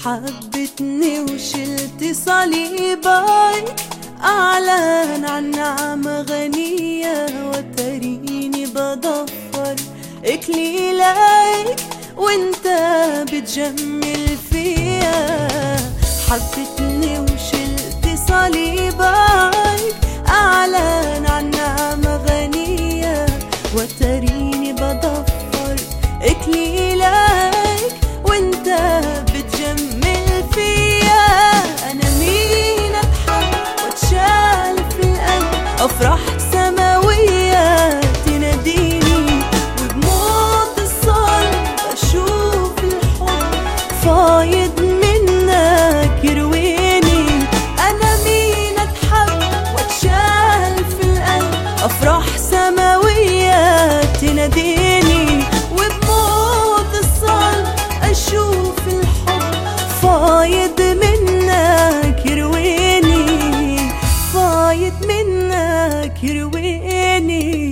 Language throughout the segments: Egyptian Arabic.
حبتني وشلت صليبك أعلن عن نعمة غنية وتريني بضفر إكليلك وانت بتجمل فيا حبتني وشلت صليبك أعلن عن نعمة غنية وتريني بضفر إكليلك وانت بتجمل فيا أنا مين أتحب واتشال في القلب أفراح سماوية تناديني وبموت الصلب أشوف الحب فايض منك يرويني أنا مين أتحب واتشال في القلب أفراح سماوية تناديني وبموت الصلب أشوف الحب فايض منك يرويني فايض منك يرويني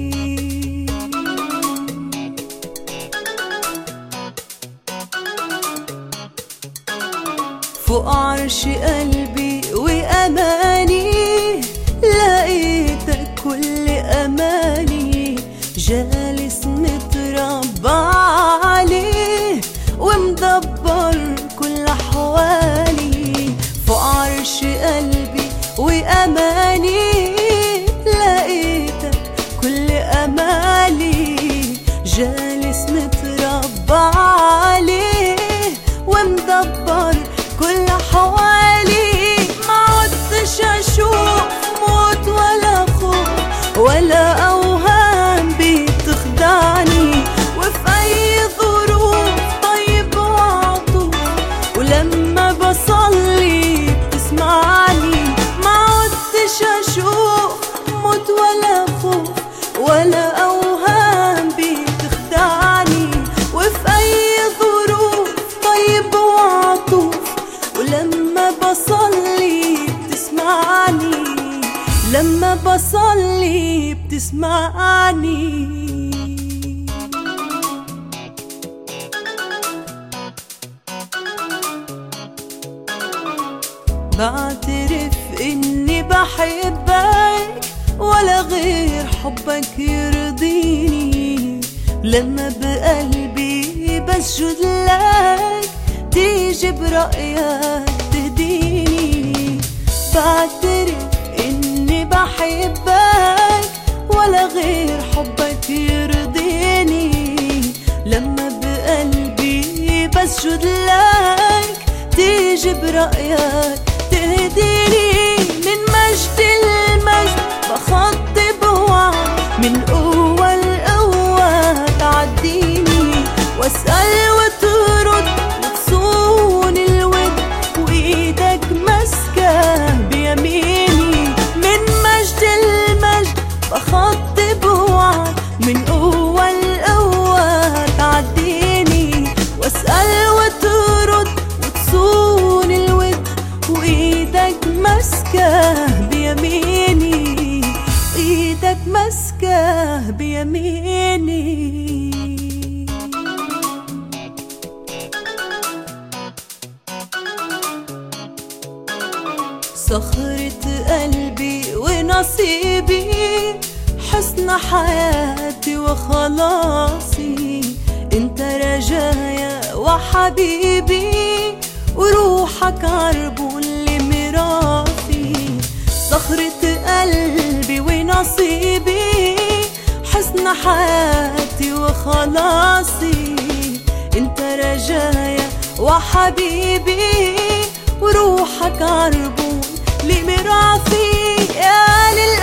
فوق عرش قلبي وأماني لقيتك كل أماني جالس متربع عليه ومدبر كل أحوالي فوق عرش قلبي وأماني لقيتك كل أمالي جالس متربع عليه ومدبر كل حوالي ما عدتش اشوف موت ولا خوف ولا اوهام بتخدعني وفي اي ظروف طيب وعطوف ولما بصلي بتسمعني ما عدتش اشوف موت ولا خوف ولا اوهام بتخدعني وفي اي ظروف طيب وعطوف ولما بصلي بتسمعني لما بصلي بتسمعني بعترف اني بحبك ولا غير حبك يرضيني لما بقلبي بسجد لك تيجي برأيك تهديني بعترف اني بحبك ولا غير حبك يرضيني لما بقلبي بسجد لك تيجي برأيك تهديني من مجد المجد بخطي بوعد من قوة لقوة تعديني واسأل وترد وتصون الود وإيدك ماسكة بيميني من مجد المجد بخطي بوعد من قوة لقوة تعديني واسأل وترد وتصون الود وإيدك ماسكة بيميني إيدك ماسكة بيميني صخرة قلبي ونصيبي حسن حياتي وخلاصي انت رجايا وحبيبي وروحك عربون لميراثي صخرة قلبي ونصيبي حسن حياتي وخلاصي انت رجايا وحبيبي وروحك عربون لميراثي يا للأ